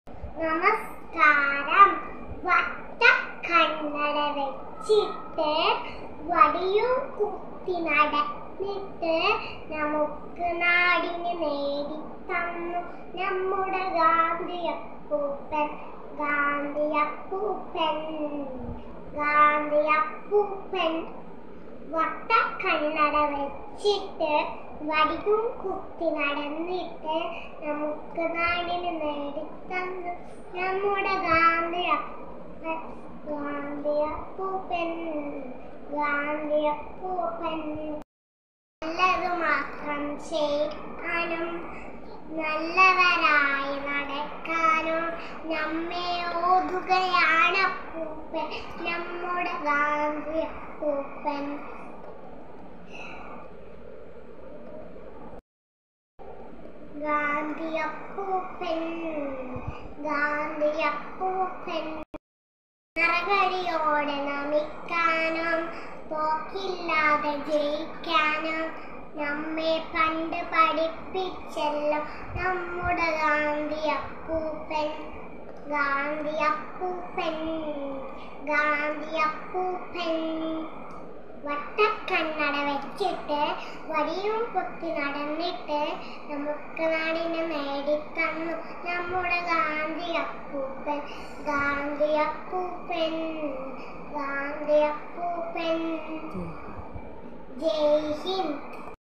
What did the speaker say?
നമസ്കാരം വട്ട കണ്ണട വെച്ചിട്ട് വടിയും കുത്തി നടന്നിട്ട് നമുക്ക് നാടിന് നേടി തന്നു നമ്മുടെ ഗാന്ധിയപ്പൂപ്പൻ ഗാന്ധിയപ്പൂപ്പൻ ഗാന്ധിയപ്പൂപ്പൻ വട്ട കണ്ണട വെച്ചിട്ട് വടിയും കുത്തി നടന്നിട്ട് നമുക്ക് നാടിന് നേടിത്തന്നു നമ്മുടെ ഗാന്ധിയപ്പൻ ഗാന്ധിയപ്പൂപ്പൻ ഗാന്ധിയപ്പൂപ്പൻ നല്ലത് മാത്രം ചെയ്യാനും നല്ലവരായി നടക്കാനും നമ്മെ ഓതുകയാണ് അപ്പൂപ്പൻ നമ്മുടെ ഗാന്ധി അപ്പൂപ്പൻ ഗാന്ധി അപ്പൂപ്പൻ ഗാന്ധി അപ്പൂപ്പൻ നറകടിയോടെ നമിക്കാനും പോക്കില്ലാതെ ജയിക്കാനും നമ്മെ പണ്ട് പഠിപ്പിച്ചല്ലോ നമ്മുടെ ഗാന്ധി അപ്പൂപ്പൻ ഗാന്ധി അപ്പൂപ്പൻ ഗാന്ധി അപ്പൂപ്പൻ വട്ടക്കണ്ണട വെച്ചിട്ട് വടിയും കുത്തി നടന്നിട്ട് നമുക്ക് നാടിനെ നേടിത്തന്നു നമ്മുടെ ഗാന്ധി അപ്പൂപ്പൻ ഗാന്ധി അപ്പൂപ്പൻ ഗാന്ധി അപ്പൂപ്പൻ ജയ് ഹിന്ദ്